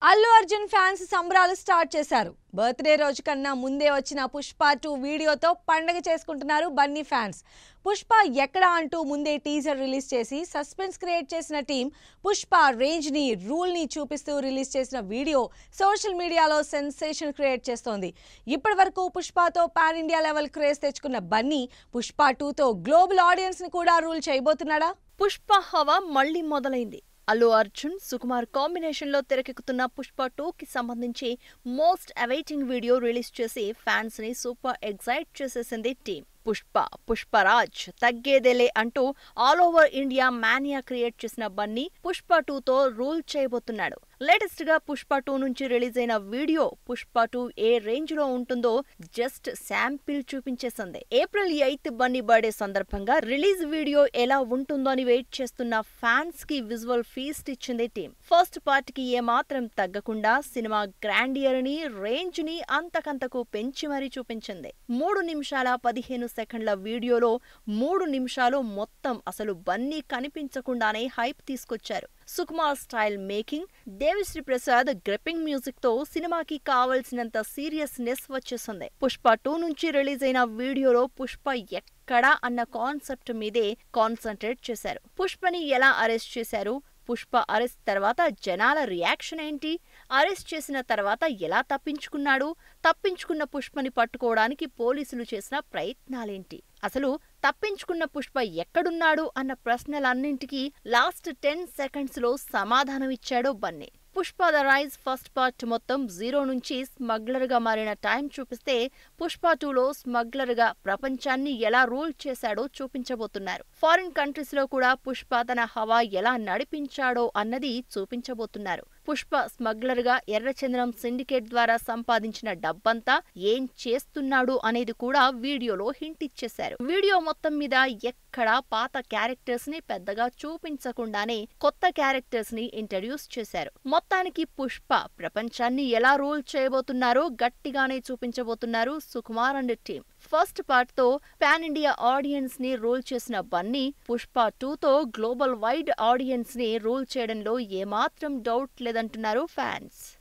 Allu Arjun fans సంబరాలు start చేశారు birthday రోజు కన్నా ముందే వచ్చిన పుష్ప టూ వీడియోతో పండగ చేసుకుంటున్నారు బన్నీ ఫ్యాన్స్ పుష్ప ఎక్కడ అంటూ ముందే టీజర్ రిలీజ్ చేసి సస్పెన్స్ క్రియేట్ చేసిన టీం పుష్ప రేంజ్ ని రూల్ ని చూపిస్తూ రిలీజ్ చేసిన వీడియో సోషల్ మీడియాలో సెన్సేషన్ క్రియేట్ చేస్తోంది ఇప్పటి వరకు పుష్పతో పాన్ ఇండియా లెవెల్ క్రేజ్ తెచ్చుకున్న బన్నీ పుష్ప టూతో గ్లోబల్ ఆడియన్స్ ని కూడా రూల్ చేయబోతున్నాడా పుష్ప హవా మళ్లీ మొదలైంది అల్లు అర్జున్ సుకుమార్ కాంబినేషన్ లో తెరకెక్కుతున్న పుష్ప టూ కి సంబంధించి మోస్ట్ అవైటింగ్ వీడియో రిలీజ్ చేసి ఫ్యాన్స్ ని సూపర్ ఎగ్జైట్ చేసేసింది టీం పుష్ప పుష్పరాజ్ తగ్గేదేలే అంటూ all over India mania create చేసిన బన్నీ పుష్ప టూతో రూల్ చేయబోతున్నాడు లేటెస్ట్ గా పుష్ప టూ నుంచి రిలీజ్ అయిన వీడియో పుష్ప టూ ఏ రేంజ్ లో ఉంటుందో జస్ట్ శాంపిల్ చూపించేసింది ఏప్రిల్ ఎయిత్ బన్నీ బర్త్డే సందర్భంగా రిలీజ్ వీడియో ఎలా ఉంటుందో అని వెయిట్ చేస్తున్న ఫ్యాన్స్ కి విజువల్ ఫీస్ట్ ఇచ్చింది టీం ఫస్ట్ పార్ట్ కి ఏమాత్రం తగ్గకుండా సినిమా గ్రాండియర్ ని రేంజ్ ని అంతకంతకు పెంచి మరీ చూపించింది మూడు నిమిషాల పదిహేను సెకండ్ల వీడియోలో మూడు నిమిషాలు మొత్తం అసలు బన్నీ కనిపించకుండానే హైప్ తీసుకొచ్చారు Sukumar style making Devi Sri Prasad gripping music తో సినిమాకి కావలసినంత సీరియస్నెస్ వచ్చేసింది పుష్ప టూ నుంచి రిలీజ్ అయిన వీడియోలో పుష్ప ఎక్కడా అన్న కాన్సెప్ట్ మీదే కాన్సన్ట్రేట్ చేశారు పుష్పని ఎలా అరెస్ట్ చేశారు పుష్ప అరెస్ట్ తర్వాత జనాల రియాక్షన్ ఏంటి అరెస్ట్ చేసిన తర్వాత ఎలా తప్పించుకున్నాడు తప్పించుకున్న పుష్పని పట్టుకోవడానికి పోలీసులు చేసిన ప్రయత్నాలేంటి అసలు తప్పించుకున్న పుష్ప ఎక్కడున్నాడు అన్న ప్రశ్నలన్నింటికీ లాస్ట్ టెన్ సెకండ్స్ లో సమాధానం ఇచ్చాడు Bunny Pushpa the rise first part మొత్తం జీరో నుంచి స్మగ్లర్ గా మారిన టైం చూపిస్తే పుష్ప టూలో స్మగ్లర్ గా ప్రపంచాన్ని ఎలా రూల్ చేశాడో చూపించబోతున్నారు ఫారిన్ కంట్రీస్ లో కూడా పుష్ప తన హవా ఎలా నడిపించాడో అన్నది చూపించబోతున్నారు పుష్ప స్మగ్లర్ గా ఎర్రచంద్రం సిండికేట్ ద్వారా సంపాదించిన డబ్బంతా ఏం చేస్తున్నాడు అనేది కూడా వీడియోలో హింట్ ఇచ్చేశారు వీడియో మొత్తం మీద ఎక్కడా పాత క్యారెక్టర్స్ ని పెద్దగా చూపించకుండానే కొత్త క్యారెక్టర్స్ ని ఇంట్రడ్యూస్ చేశారు మొత్తానికి పుష్ప ప్రపంచాన్ని ఎలా రూల్ చేయబోతున్నారో గట్టిగానే చూపించబోతున్నారు Sukumar and team first part తో పాన్ ఇండియా ఆడియన్స్ ని రూల్ చేసిన బన్నీ పుష్ప టూతో గ్లోబల్ వైడ్ ఆడియన్స్ ని రూల్ చేయడంలో ఏమాత్రం డౌట్ లేదంటున్నారు ఫ్యాన్స్